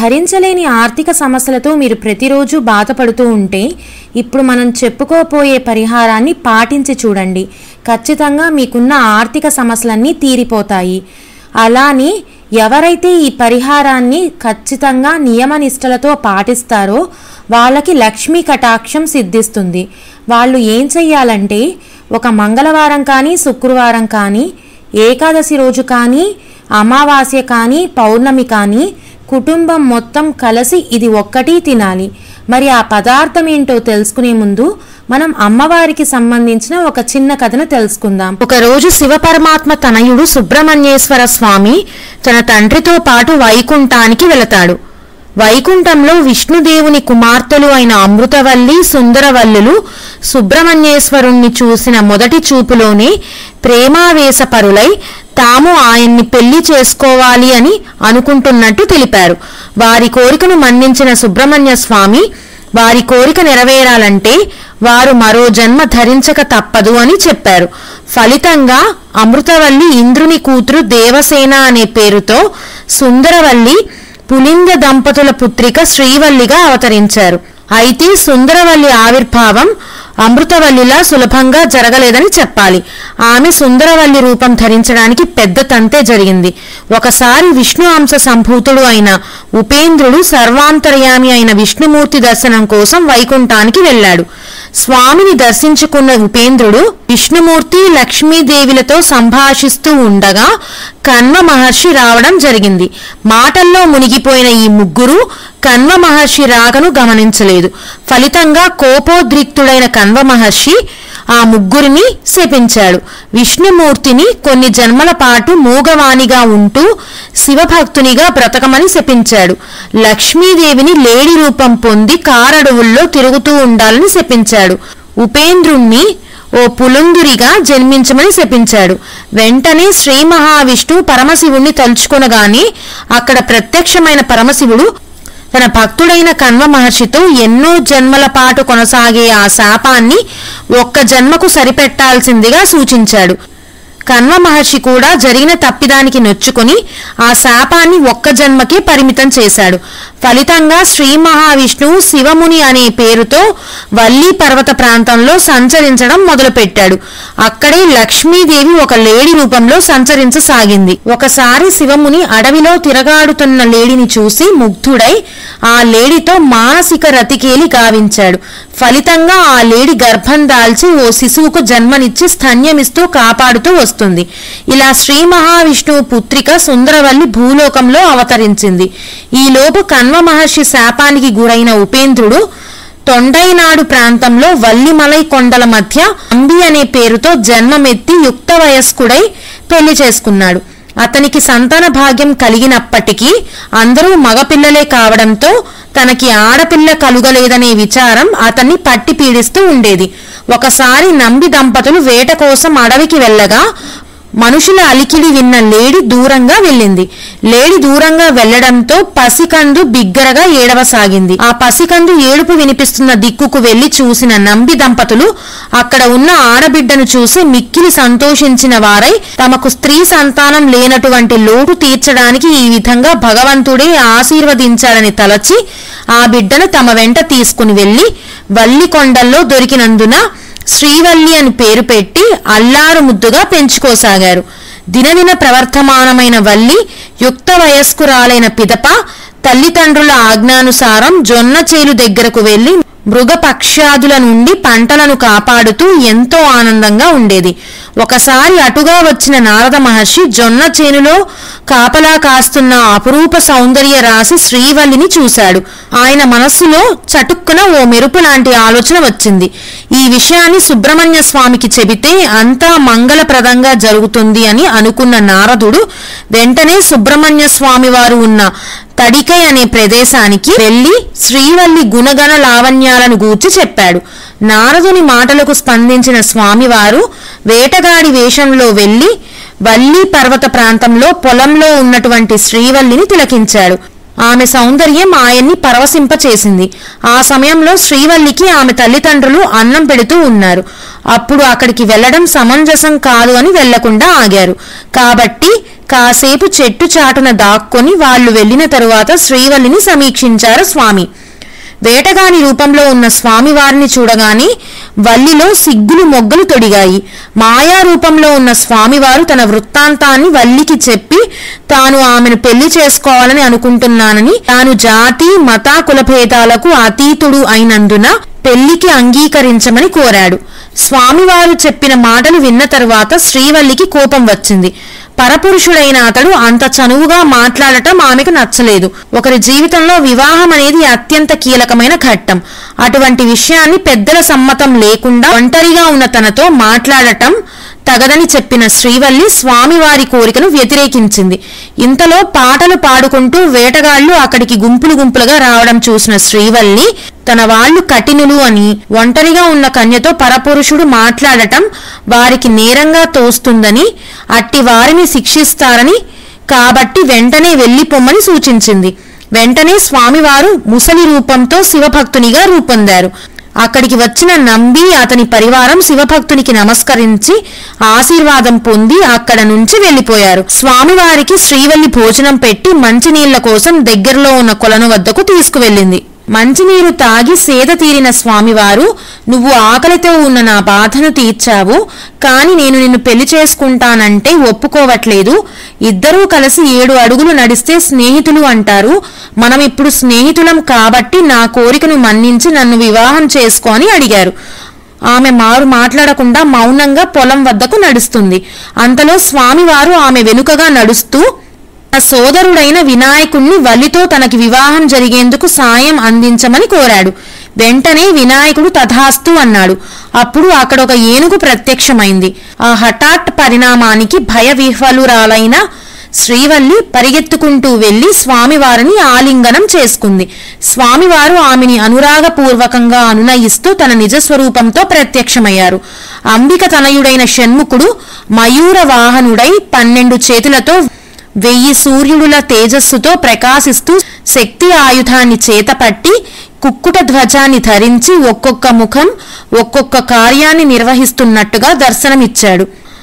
భరించలేని ఆర్థిక సమస్యలతో మీరు ప్రతిరోజు బాధపడుతూ ఉంటే ఇప్పుడు మనం చెప్పుకోపోయే పరిహారాన్ని పాటించి చూడండి ఖచ్చితంగా మీకున్న ఆర్థిక సమస్యలన్నీ తీరిపోతాయి అలానే ఎవరైతే ఈ పరిహారాన్ని ఖచ్చితంగా నియమనిష్టలతో పాటిస్తారో వాళ్ళకి లక్ష్మీ కటాక్షం సిద్ధిస్తుంది వాళ్ళు ఏం చెయ్యాలంటే ఒక మంగళవారం కానీ శుక్రవారం కానీ ఏకాదశి రోజు కానీ అమావాస్య కానీ పౌర్ణమి కానీ కుటుంబం మొత్తం కలిసి ఇది ఒక్కటి తినాలి మరి ఆ పదార్థం ఏంటో తెలుసుకునే ముందు మనం అమ్మవారికి సంబంధించిన ఒక చిన్న కథను తెలుసుకుందాం ఒక రోజు శివపరమాత్మ తనయుడు సుబ్రహ్మణ్యేశ్వర స్వామి తన తండ్రితో పాటు వైకుంఠానికి వెళతాడు వైకుంఠంలో విష్ణుదేవుని కుమార్తెలు అయిన అమృతవల్లి సుందరవల్లులు సుబ్రహ్మణ్యేశ్వరుణ్ణి చూసిన మొదటి చూపులోనే ప్రేమావేశపరులై తాము ఆయన్ని పెళ్లి చేసుకోవాలి అని అనుకుంటున్నట్టు తెలిపారు వారి కోరికను మన్నించిన సుబ్రహ్మణ్య స్వామి వారి కోరిక నెరవేరాలంటే వారు మరో జన్మ ధరించక తప్పదు అని చెప్పారు ఫలితంగా అమృతవల్లి ఇంద్రుని కూతురు దేవసేన అనే పేరుతో సుందరవల్లి పులింగ దంపతుల పుత్రిక శ్రీవల్లిగా అవతరించారు అయితే సుందరవల్లి ఆవిర్భావం అమృతవల్లిలా సులభంగా జరగలేదని చెప్పాలి ఆమె సుందరవల్లి రూపం ధరించడానికి పెద్ద తంతే జరిగింది ఒకసారి విష్ణు అంశ సంభూతుడు అయిన ఉపేంద్రుడు సర్వాంతర్యామి అయిన విష్ణుమూర్తి దర్శనం కోసం వైకుంఠానికి వెళ్ళాడు స్వామిని దర్శించుకున్న ఉపేంద్రుడు విష్ణుమూర్తి లక్ష్మీదేవిలతో సంభాషిస్తూ ఉండగా కన్వ మహర్షి రావడం జరిగింది మాటల్లో మునిగిపోయిన ఈ ముగ్గురు కన్వ మహర్షి రాకను గమనించలేదు ఫలితంగా కోపోద్రిక్తుడైన కన్వ మహర్షి ఆ ముగ్గురిని శపించాడు విష్ణుమూర్తిని కొన్ని జన్మల పాటు మూగవాణిగా ఉంటూ శివభక్తునిగా బ్రతకమని శపించాడు లక్ష్మీదేవిని లేడి రూపం పొంది కారడవుల్లో తిరుగుతూ ఉండాలని శపించాడు ఉపేంద్రుణ్ణి ఓ పులుందురిగా జన్మించమని శపించాడు వెంటనే శ్రీ మహావిష్ణువు పరమశివుణ్ణి తలుచుకొనగానే అక్కడ ప్రత్యక్షమైన పరమశివుడు తన భక్తుడైన కన్వ మహర్షితో ఎన్నో జన్మల పాటు కొనసాగే ఆ శాపాన్ని ఒక్క జన్మకు సరిపెట్టాల్సిందిగా సూచించాడు కన్వ మహర్షి కూడా జరిగిన తప్పిదానికి నొచ్చుకొని ఆ శాపాన్ని ఒక్క జన్మకే పరిమితం చేశాడు ఫలితంగా శ్రీ మహావిష్ణువు శివముని అనే పేరుతో వల్లి పర్వత ప్రాంతంలో సంచరించడం మొదలుపెట్టాడు అక్కడే లక్ష్మీదేవి ఒక లేడి రూపంలో సంచరించసాగింది ఒకసారి శివముని అడవిలో తిరగాడుతున్న లేడిని చూసి ముగ్ధుడై ఆ లేడితో మానసిక రతికేలి గావించాడు ఫలితంగా ఆ లేడి గర్భం దాల్చి ఓ శిశువుకు జన్మనిచ్చి స్తన్యమిస్తూ కాపాడుతూ వస్తుంది ఇలా శ్రీ మహావిష్ణువు పుత్రిక సుందరవల్లి భూలోకంలో అవతరించింది ఈలోపు కన్వ మహర్షి శాపానికి గురైన ఉపేంద్రుడు తొండైనాడు ప్రాంతంలో వల్లిమలై కొండల మధ్య అంబి అనే పేరుతో జన్మమెత్తి యుక్త వయస్కుడై పెళ్లి చేసుకున్నాడు అతనికి సంతాన భాగ్యం కలిగినప్పటికీ అందరూ మగపిల్లలే కావడంతో తనకి ఆడపిల్ల కలుగలేదనే విచారం అతన్ని పట్టి పీడిస్తూ ఉండేది ఒకసారి నంబి దంపతులు వేట కోసం అడవికి వెళ్ళగా మనుషుల అలికిడి విన్న లేడి దూరంగా వెళ్ళింది లేడి దూరంగా వెళ్లడంతో పసికందు బిగ్గరగా ఏడవసాగింది ఆ పసికందు ఏడుపు వినిపిస్తున్న దిక్కుకు వెళ్లి చూసిన నంబి దంపతులు అక్కడ ఉన్న ఆడబిడ్డను చూసి మిక్కిలి సంతోషించిన వారై తమకు స్త్రీ సంతానం లేనటువంటి లోటు తీర్చడానికి ఈ విధంగా భగవంతుడే ఆశీర్వదించాలని తలచి ఆ బిడ్డను తమ వెంట తీసుకుని వెళ్లి వల్లికొండల్లో దొరికినందున శ్రీవల్లి అని పేరు పెట్టి అల్లారు ముద్దుగా పెంచుకోసాగారు దినదిన ప్రవర్తమానమైన వల్లి యుక్త వయస్కురాలైన పిదప తల్లిదండ్రుల ఆజ్ఞానుసారం జొన్న చేలు దగ్గరకు వెళ్లి మృగపక్ష్యాదుల నుండి పంటలను కాపాడుతూ ఎంతో ఆనందంగా ఉండేది ఒకసారి అటుగా వచ్చిన నారద మహర్షి జొన్న చేనులో కాపలా కాస్తున్న అపురూప సౌందర్య రాశి శ్రీవల్లిని చూశాడు ఆయన మనస్సులో చటుక్కున ఓ మెరుపు లాంటి ఆలోచన వచ్చింది ఈ విషయాన్ని సుబ్రహ్మణ్య స్వామికి చెబితే అంతా మంగళప్రదంగా జరుగుతుంది అని అనుకున్న నారదుడు వెంటనే సుబ్రహ్మణ్య స్వామి వారు ఉన్న తడికై అనే ప్రదేశానికి వెళ్లి శ్రీవల్లి గుణగణ లావణ్యాలను గూర్చి చెప్పాడు నారదుని మాటలకు స్పందించిన స్వామివారు వేటగాడి వేషంలో వెళ్లి వల్లి పర్వత ప్రాంతంలో పొలంలో ఉన్నటువంటి శ్రీవల్లిని తిలకించాడు ఆమె సౌందర్యం ఆయన్ని పరవశింపచేసింది ఆ సమయంలో శ్రీవల్లికి ఆమె తల్లిదండ్రులు అన్నం పెడుతూ ఉన్నారు అప్పుడు అక్కడికి వెళ్ళడం సమంజసం కాదు అని వెళ్లకుండా ఆగారు కాబట్టి కాసేపు చెట్టు చాటున దాక్కొని వాళ్ళు వెళ్ళిన తరువాత శ్రీవల్లిని సమీక్షించారు స్వామి వేటగాని రూపంలో ఉన్న స్వామివారిని చూడగానే వల్లిలో సిగ్గులు మొగ్గలు తొడిగాయి మాయా రూపంలో ఉన్న స్వామివారు తన వృత్తాంతాన్ని వల్లికి చెప్పి తాను ఆమెను పెళ్లి చేసుకోవాలని అనుకుంటున్నానని తాను జాతి మత కులభేదాలకు అతీతుడు అయినందున పెళ్లికి అంగీకరించమని కోరాడు స్వామివారు చెప్పిన మాటలు విన్న తరువాత శ్రీవల్లికి కోపం వచ్చింది పరపురుషుడైన అతడు అంత చనువుగా మాట్లాడటం ఆమెకు నచ్చలేదు ఒకరి జీవితంలో వివాహం అనేది అత్యంత కీలకమైన ఘట్టం అటువంటి విషయాన్ని పెద్దల సమ్మతం లేకుండా ఒంటరిగా ఉన్న తనతో మాట్లాడటం తగదని చెప్పిన శ్రీవల్లి స్వామివారి కోరికను వ్యతిరేకించింది ఇంతలో పాటలు పాడుకుంటూ వేటగాళ్లు అక్కడికి గుంపులు గుంపులుగా రావడం చూసిన శ్రీవల్లి తన వాళ్ళు కఠినులు అని ఒంటరిగా ఉన్న కన్యతో పరపురుషుడు మాట్లాడటం వారికి నేరంగా తోస్తుందని అట్టి వారిని శిక్షిస్తారని కాబట్టి వెంటనే వెళ్లిపోమ్మని సూచించింది వెంటనే స్వామివారు ముసలి రూపంతో శివభక్తునిగా రూపొందారు అక్కడికి వచ్చిన నంబి అతని పరివారం శివభక్తునికి నమస్కరించి ఆశీర్వాదం పొంది అక్కడ నుంచి వెళ్లిపోయారు స్వామివారికి శ్రీవల్లి భోజనం పెట్టి మంచినీళ్ల కోసం దగ్గరలో ఉన్న కొలను వద్దకు తీసుకువెళ్ళింది మంచినీరు తాగి సేద తీరిన స్వామివారు నువ్వు ఆకలితో ఉన్న నా బాధను తీర్చావు కాని నేను నిన్ను పెళ్లి చేసుకుంటానంటే ఒప్పుకోవట్లేదు ఇద్దరూ కలిసి ఏడు అడుగులు నడిస్తే స్నేహితులు అంటారు మనం ఇప్పుడు స్నేహితులం కాబట్టి నా కోరికను మన్నించి నన్ను వివాహం చేసుకో అని అడిగారు ఆమె మారు మాట్లాడకుండా మౌనంగా పొలం వద్దకు నడుస్తుంది అంతలో స్వామివారు ఆమె వెనుకగా నడుస్తూ తన సోదరుడైన వినాయకుణ్ణి వల్లితో తనకి వివాహం జరిగేందుకు సాయం అందించమని కోరాడు వెంటనే వినాయకుడు తథాస్తు అన్నాడు అప్పుడు అక్కడ ఒక ఏనుగు ప్రత్యక్షమైంది ఆ హఠాత్ పరిణామానికి భయ విహ్వలురాలైన శ్రీవల్లి పరిగెత్తుకుంటూ వెళ్లి స్వామివారిని ఆలింగనం చేసుకుంది స్వామివారు ఆమెని అనురాగపూర్వకంగా అనునయిస్తూ తన నిజస్వరూపంతో ప్రత్యక్షమయ్యారు అంబిక తనయుడైన షణ్ముఖుడు మయూర వాహనుడై పన్నెండు చేతులతో వెయ్యి సూర్యుడుల తేజస్సుతో ప్రకాశిస్తూ శక్తి ఆయుధాన్ని చేతపట్టి కుక్కుట ధ్వజాన్ని ధరించి ఒక్కొక్క ముఖం ఒక్కొక్క కార్యాన్ని నిర్వహిస్తున్నట్టుగా దర్శనమిచ్చాడు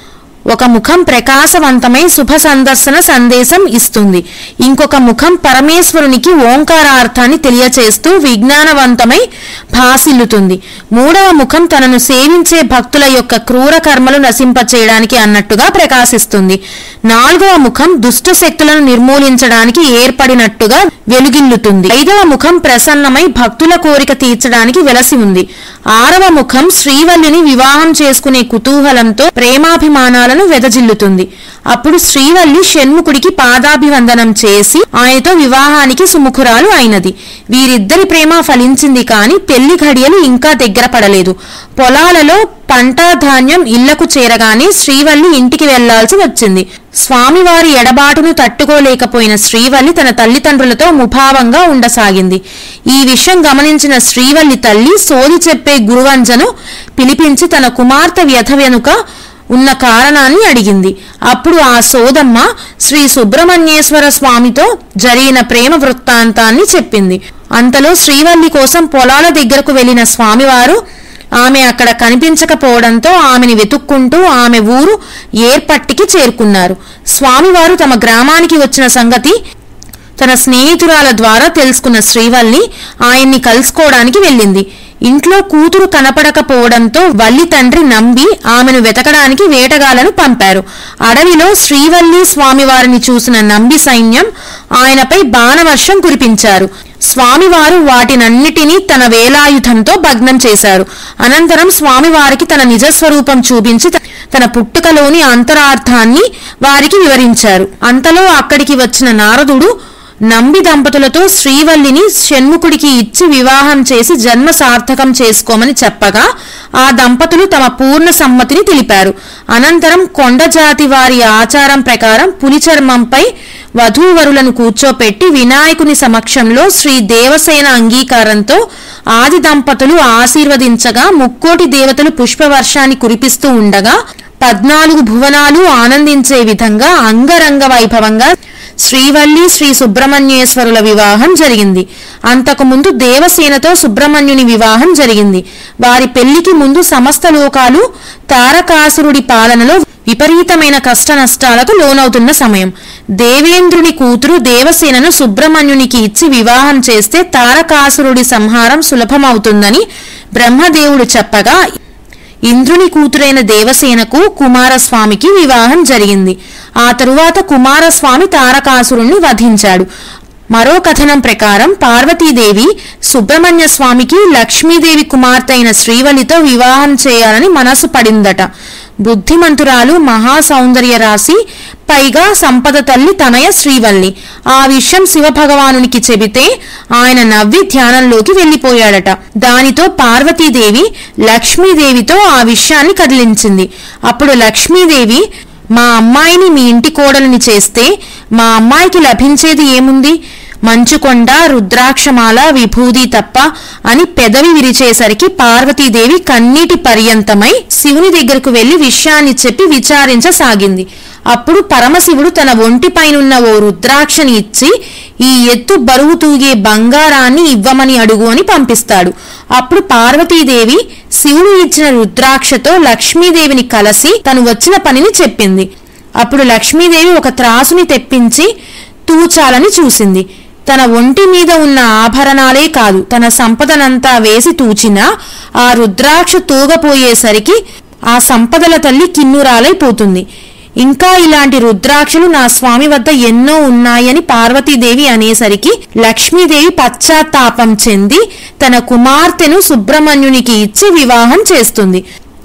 ఒక ముఖం ప్రకాశవంతమై శుభ సందర్శన సందేశం ఇస్తుంది ఇంకొక ముఖం పరమేశ్వరునికి ఓంకారార్థాన్ని తెలియచేస్తూ విజ్ఞానవంతమై భాసిల్లుతుంది మూడవ ముఖం తనను సేవించే భక్తుల యొక్క క్రూర కర్మలు నశింపచేయడానికి అన్నట్టుగా ప్రకాశిస్తుంది నాలుగవ ముఖం దుష్ట శక్తులను నిర్మూలించడానికి ఏర్పడినట్టుగా వెలుగిల్లుతుంది ఐదవ ముఖం ప్రసన్నమై భక్తుల కోరిక తీర్చడానికి వెలసి ఉంది ఆరవ ముఖం శ్రీవల్లిని వివాహం చేసుకునే కుతూహలంతో ప్రేమాభిమానాలను వెదజిల్లుతుంది అప్పుడు శ్రీవల్లి షణ్ముఖుడికి పాదాభివందనం చేసి ఆయనతో వివాహానికి సుముఖురాలు అయినది వీరిద్దరి ప్రేమ ఫలించింది కాని పెళ్లి ఘడియలు ఇంకా దగ్గర పడలేదు పొలాలలో పంట ధాన్యం ఇళ్లకు చేరగానే శ్రీవల్లి ఇంటికి వెళ్లాల్సి వచ్చింది స్వామివారి ఎడబాటును తట్టుకోలేకపోయిన శ్రీవల్లి తన తల్లిదండ్రులతో ముభావంగా ఉండసాగింది ఈ విషయం గమనించిన శ్రీవల్లి తల్లి సోది చెప్పే గురువంజను పిలిపించి తన కుమార్తె వ్యధ వెనుక ఉన్న కారణాన్ని అడిగింది అప్పుడు ఆ సోదమ్మ శ్రీ సుబ్రహ్మణ్యేశ్వర స్వామితో జరిగిన ప్రేమ వృత్తాంతాన్ని చెప్పింది అంతలో శ్రీవల్లి కోసం పొలాల దగ్గరకు వెళ్లిన స్వామివారు ఆమె అక్కడ కనిపించకపోవడంతో ఆమెని వెతుక్కుంటూ ఆమె ఊరు ఏర్పట్టికి చేరుకున్నారు స్వామివారు తమ గ్రామానికి వచ్చిన సంగతి తన స్నేహితురాల ద్వారా తెలుసుకున్న శ్రీవల్లి ఆయన్ని కలుసుకోవడానికి వెళ్ళింది ఇంట్లో కూతురు కనపడకపోవడంతో వల్లి తండ్రి నంబి ఆమెను వెతకడానికి వేటగాళ్లను పంపారు అడవిలో శ్రీవల్లి స్వామివారిని చూసిన నంబి సైన్యం ఆయనపై బాణవర్షం కురిపించారు స్వామివారు వాటినన్నిటినీ తన వేలాయుధంతో భగ్నం చేశారు అనంతరం స్వామివారికి తన నిజస్వరూపం చూపించి త- తన పుట్టుకలోని అంతరార్థాన్ని వారికి వివరించారు అంతలో అక్కడికి వచ్చిన నారదుడు నంబి దంపతులతో శ్రీవల్లిని షణ్ముఖుడికి ఇచ్చి వివాహం చేసి జన్మ సార్థకం చేసుకోమని చెప్పగా ఆ దంపతులు తమ పూర్ణ సమ్మతిని తెలిపారు అనంతరం కొండ జాతి వారి ఆచారం ప్రకారం పులి చర్మంపై వధూవరులను కూర్చోపెట్టి వినాయకుని సమక్షంలో శ్రీ దేవసేన అంగీకారంతో ఆది దంపతులు ఆశీర్వదించగా ముక్కోటి దేవతలు పుష్పవర్షాన్ని కురిపిస్తూ ఉండగా పద్నాలుగు భువనాలు ఆనందించే విధంగా అంగరంగ వైభవంగా శ్రీవల్లి శ్రీ సుబ్రహ్మణ్యేశ్వరుల వివాహం జరిగింది అంతకుముందు దేవసేనతో సుబ్రహ్మణ్యుని వివాహం జరిగింది వారి పెళ్లికి ముందు సమస్త లోకాలు తారకాసురుడి పాలనలో విపరీతమైన కష్ట నష్టాలకు లోనవుతున్న సమయం దేవేంద్రుని కూతురు దేవసేనను సుబ్రహ్మణ్యునికి ఇచ్చి వివాహం చేస్తే తారకాసురుడి సంహారం సులభమవుతుందని బ్రహ్మదేవుడు చెప్పగా ఇంద్రుని కూతురైన దేవసేనకు కుమారస్వామికి వివాహం జరిగింది ఆ తరువాత కుమారస్వామి తారకాసురుణ్ణి వధించాడు మరో కథనం ప్రకారం పార్వతీదేవి సుబ్రహ్మణ్య స్వామికి లక్ష్మీదేవి కుమార్తె అయిన శ్రీవల్లితో వివాహం చేయాలని మనసు పడిందట బుద్ధిమంతురాలు మహా సౌందర్య రాశి పైగా సంపద తల్లి తనయ శ్రీవల్లి ఆ విషయం శివభగవానునికి చెబితే ఆయన నవ్వి ధ్యానంలోకి వెళ్ళిపోయాడట దానితో పార్వతీదేవి లక్ష్మీదేవితో ఆ విషయాన్ని కదిలించింది అప్పుడు లక్ష్మీదేవి మా అమ్మాయిని మీ ఇంటి కోడలిని చేస్తే మా అమ్మాయికి లభించేది ఏముంది మంచుకొండ రుద్రాక్షమాల విభూది తప్ప అని పెదవి విరిచేసరికి పార్వతీదేవి కన్నీటి పర్యంతమై శివుని దగ్గరకు వెళ్లి విషయాన్ని చెప్పి విచారించసాగింది అప్పుడు పరమశివుడు తన ఒంటిపైనున్న ఓ రుద్రాక్షని ఇచ్చి ఈ ఎత్తు బరువు తూగే బంగారాన్ని ఇవ్వమని అడుగు అని పంపిస్తాడు అప్పుడు పార్వతీదేవి శివుడు ఇచ్చిన రుద్రాక్షతో లక్ష్మీదేవిని కలసి తను వచ్చిన పనిని చెప్పింది అప్పుడు లక్ష్మీదేవి ఒక త్రాసుని తెప్పించి తూచాలని చూసింది తన ఒంటి మీద ఉన్న ఆభరణాలే కాదు తన సంపదనంతా వేసి తూచినా ఆ రుద్రాక్ష తూగపోయేసరికి ఆ సంపదల తల్లి కిన్నురాలైపోతుంది ఇంకా ఇలాంటి రుద్రాక్షలు నా స్వామి వద్ద ఎన్నో ఉన్నాయని పార్వతీదేవి అనేసరికి లక్ష్మీదేవి పశ్చాత్తాపం చెంది తన కుమార్తెను సుబ్రహ్మణ్యునికి ఇచ్చి వివాహం చేస్తుంది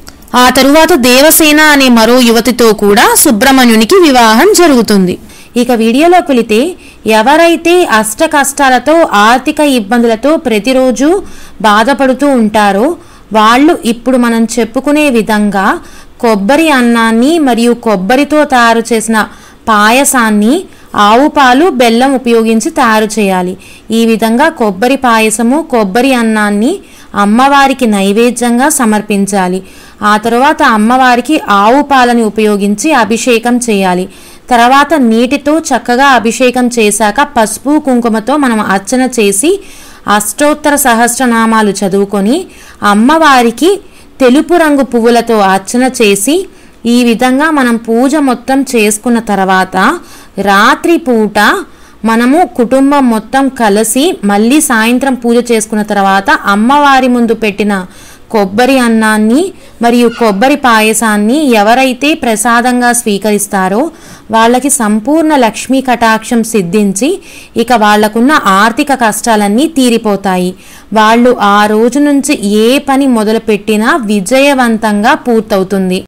ఆ తరువాత దేవసేన అనే మరో యువతితో కూడా సుబ్రహ్మణ్యునికి వివాహం జరుగుతుంది ఇక వీడియోలోకి వెళితే ఎవరైతే అష్ట కష్టాలతో ఆర్థిక ఇబ్బందులతో ప్రతిరోజు బాధపడుతూ ఉంటారో వాళ్ళు ఇప్పుడు మనం చెప్పుకునే విధంగా కొబ్బరి అన్నాన్ని మరియు కొబ్బరితో తయారు చేసిన పాయసాన్ని ఆవు పాలు బెల్లం ఉపయోగించి తయారు చేయాలి ఈ విధంగా కొబ్బరి పాయసము కొబ్బరి అన్నాన్ని అమ్మవారికి నైవేద్యంగా సమర్పించాలి ఆ తర్వాత అమ్మవారికి ఆవు పాలని ఉపయోగించి అభిషేకం చేయాలి తర్వాత నీటితో చక్కగా అభిషేకం చేశాక పసుపు కుంకుమతో మనం అర్చన చేసి అష్టోత్తర సహస్రనామాలు చదువుకొని అమ్మవారికి తెలుపు రంగు పువ్వులతో అర్చన చేసి ఈ విధంగా మనం పూజ మొత్తం చేసుకున్న తర్వాత రాత్రి పూట మనము కుటుంబం మొత్తం కలిసి మళ్ళీ సాయంత్రం పూజ చేసుకున్న తర్వాత అమ్మవారి ముందు పెట్టిన కొబ్బరి అన్నాన్ని మరియు కొబ్బరి పాయసాన్ని ఎవరైతే ప్రసాదంగా స్వీకరిస్తారో వాళ్ళకి సంపూర్ణ లక్ష్మీ కటాక్షం సిద్ధించి ఇక వాళ్లకున్న ఆర్థిక కష్టాలన్నీ తీరిపోతాయి వాళ్ళు ఆ రోజు నుంచి ఏ పని మొదలుపెట్టినా విజయవంతంగా పూర్తవుతుంది